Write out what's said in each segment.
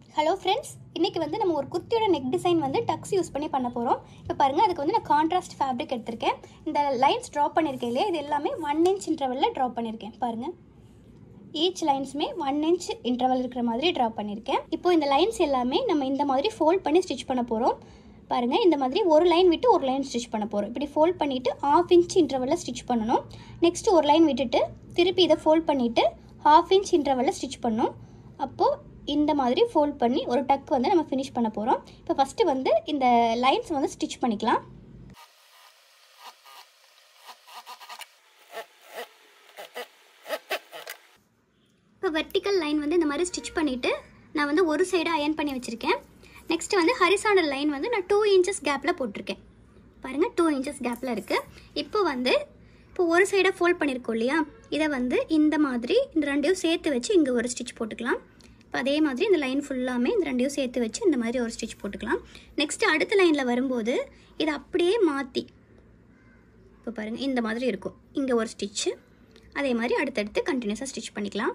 hello friends இன்றைக்கி வந்து நம்ம ஒரு குர்த்தியோட நெக் டிசைன் வந்து டக்ஸ் யூஸ் பண்ணி பண்ண போகிறோம் இப்போ பாருங்கள் அதுக்கு வந்து நான் கான்ட்ராஸ்ட் ஃபேப்ரிக் எடுத்திருக்கேன் இந்த லைன்ஸ் ட்ரா பண்ணியிருக்கேன் இல்லையா இது எல்லாமே ஒன் இன்ச் இன்டர்வலில் ட்ரா பண்ணியிருக்கேன் பாருங்கள் ஈச் லைன்ஸுமே ஒன் இன்ச் இன்டர்வல் இருக்கிற மாதிரி ட்ரா பண்ணியிருக்கேன் இப்போ இந்த லைன்ஸ் எல்லாமே நம்ம இந்த மாதிரி ஃபோல்ட் பண்ணி ஸ்டிச் பண்ண போகிறோம் பாருங்கள் இந்த மாதிரி ஒரு லைன் விட்டு ஒரு லைன் ஸ்டிச் பண்ண போகிறோம் இப்படி ஃபோல்ட் பண்ணிவிட்டு ஆஃப் இன்ச் இன்டர்வலில் ஸ்டிச் பண்ணணும் நெக்ஸ்ட் ஒரு லைன் விட்டுட்டு திருப்பி இதை ஃபோல்ட் பண்ணிவிட்டு ஹாஃப் இன்ச் இன்டர்வலில் ஸ்டிச் பண்ணணும் அப்போது இந்த மாதிரி ஃபோல்ட் பண்ணி ஒரு டக் வந்து நம்ம ஃபினிஷ் பண்ண போகிறோம் இப்போ ஃபஸ்ட்டு வந்து இந்த லைன்ஸ் வந்து ஸ்டிச் பண்ணிக்கலாம் இப்போ வெர்டிக்கல் லைன் வந்து இந்த மாதிரி ஸ்டிச் பண்ணிவிட்டு நான் வந்து ஒரு சைடாக அயன் பண்ணி வச்சுருக்கேன் நெக்ஸ்ட் வந்து ஹரிசாண்டல் லைன் வந்து நான் டூ இன்ச்சஸ் கேப்பில் போட்டிருக்கேன் பாருங்கள் டூ இன்ச்சஸ் கேப்பில் இருக்குது இப்போ வந்து இப்போ ஒரு சைடாக ஃபோல்ட் பண்ணியிருக்கோம் இல்லையா இதை வந்து இந்த மாதிரி இந்த ரெண்டையும் சேர்த்து வச்சு இங்கே ஒரு ஸ்டிச் போட்டுக்கலாம் இப்போ அதே மாதிரி இந்த லைன் ஃபுல்லாமே இந்த ரெண்டையும் சேர்த்து வச்சு இந்த மாதிரி ஒரு ஸ்டிச் போட்டுக்கலாம் நெக்ஸ்ட் அடுத்த லைனில் வரும்போது இதை அப்படியே மாற்றி இப்போ பாருங்கள் இந்த மாதிரி இருக்கும் இங்கே ஒரு ஸ்டிச்சு அதே மாதிரி அடுத்தடுத்து கண்டினியூஸாக ஸ்டிச் பண்ணிக்கலாம்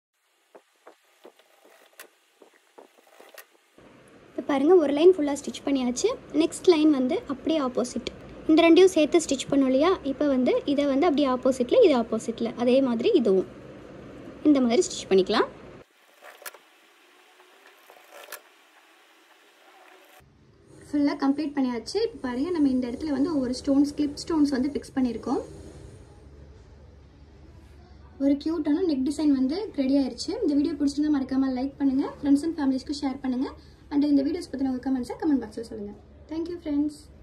இப்போ பாருங்கள் ஒரு லைன் ஃபுல்லாக ஸ்டிச் பண்ணியாச்சு நெக்ஸ்ட் லைன் வந்து அப்படியே ஆப்போசிட் இந்த ரெண்டையும் சேர்த்து ஸ்டிச் பண்ணோம் இல்லையா இப்போ வந்து இதை வந்து அப்படியே ஆப்போசிட்டில் இது ஆப்போசிட்டில் அதே மாதிரி இதுவும் இந்த மாதிரி ஸ்டிச் பண்ணிக்கலாம் ஃபுல்லாக கம்ப்ளீட் பண்ணியாச்சு இப்போ பாருங்கள் நம்ம இந்த இடத்துல வந்து ஒவ்வொரு ஸ்டோன்ஸ் கிளிப் ஸ்டோன்ஸ் வந்து ஃபிக்ஸ் பண்ணியிருக்கோம் ஒரு க்யூட்டான நெக் டிசைன் வந்து ரெடி ஆயிருச்சு இந்த வீடியோ பிடிச்சிருந்தா மறக்காமல் லைக் பண்ணுங்கள் ஃப்ரெண்ட்ஸ் அண்ட் ஃபேமிலிஸ்க்கு ஷேர் பண்ணுங்கள் அண்ட் இந்த வீடியோஸ் பற்றின உங்கள் கமெண்ட்ஸை கமெண்ட் பாக்ஸில் சொல்லுங்கள் தேங்க்யூ ஃப்ரெண்ட்ஸ்